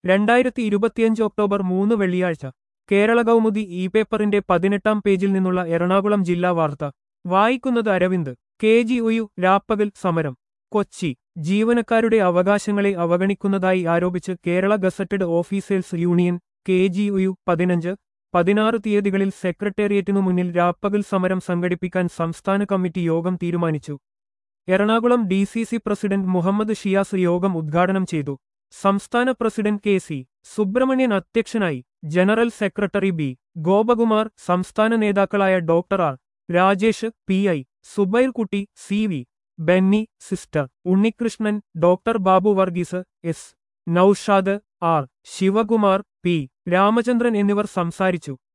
രണ്ടായിരത്തി ഇരുപത്തിയഞ്ച് ഒക്ടോബർ മൂന്ന് വെള്ളിയാഴ്ച കേരള കൗമുദി ഇ പേപ്പറിന്റെ പതിനെട്ടാം പേജിൽ നിന്നുള്ള എറണാകുളം ജില്ലാ വാർത്ത വായിക്കുന്നത് അരവിന്ദ് കെ ജി ഒയു രാപ്പകൽ സമരം കൊച്ചി ജീവനക്കാരുടെ അവകാശങ്ങളെ അവഗണിക്കുന്നതായി ആരോപിച്ച് Kerala gazetted officers union K G O U പതിനഞ്ച് പതിനാറ് തീയതികളിൽ സെക്രട്ടേറിയറ്റിനു മുന്നിൽ രാപ്പകൽ സമരം സംഘടിപ്പിക്കാൻ സംസ്ഥാന കമ്മിറ്റി യോഗം തീരുമാനിച്ചു Ernakulam D C C president Muhammad Shiyas യോഗം ഉദ്ഘാടനം ചെയ്തു സംസ്ഥാന പ്രസിഡന്റ് കെ സി സുബ്രഹ്മണ്യൻ അധ്യക്ഷനായി ജനറൽ സെക്രട്ടറി ബി ഗോപകുമാർ സംസ്ഥാന നേതാക്കളായ doctor R Rajesh P I Subairkutty C V Benny sister Unnikrishnan doctor Babu Varghese S Noushad R Sivakumar P Ramachandran എന്നിവർ സംസാരിച്ചു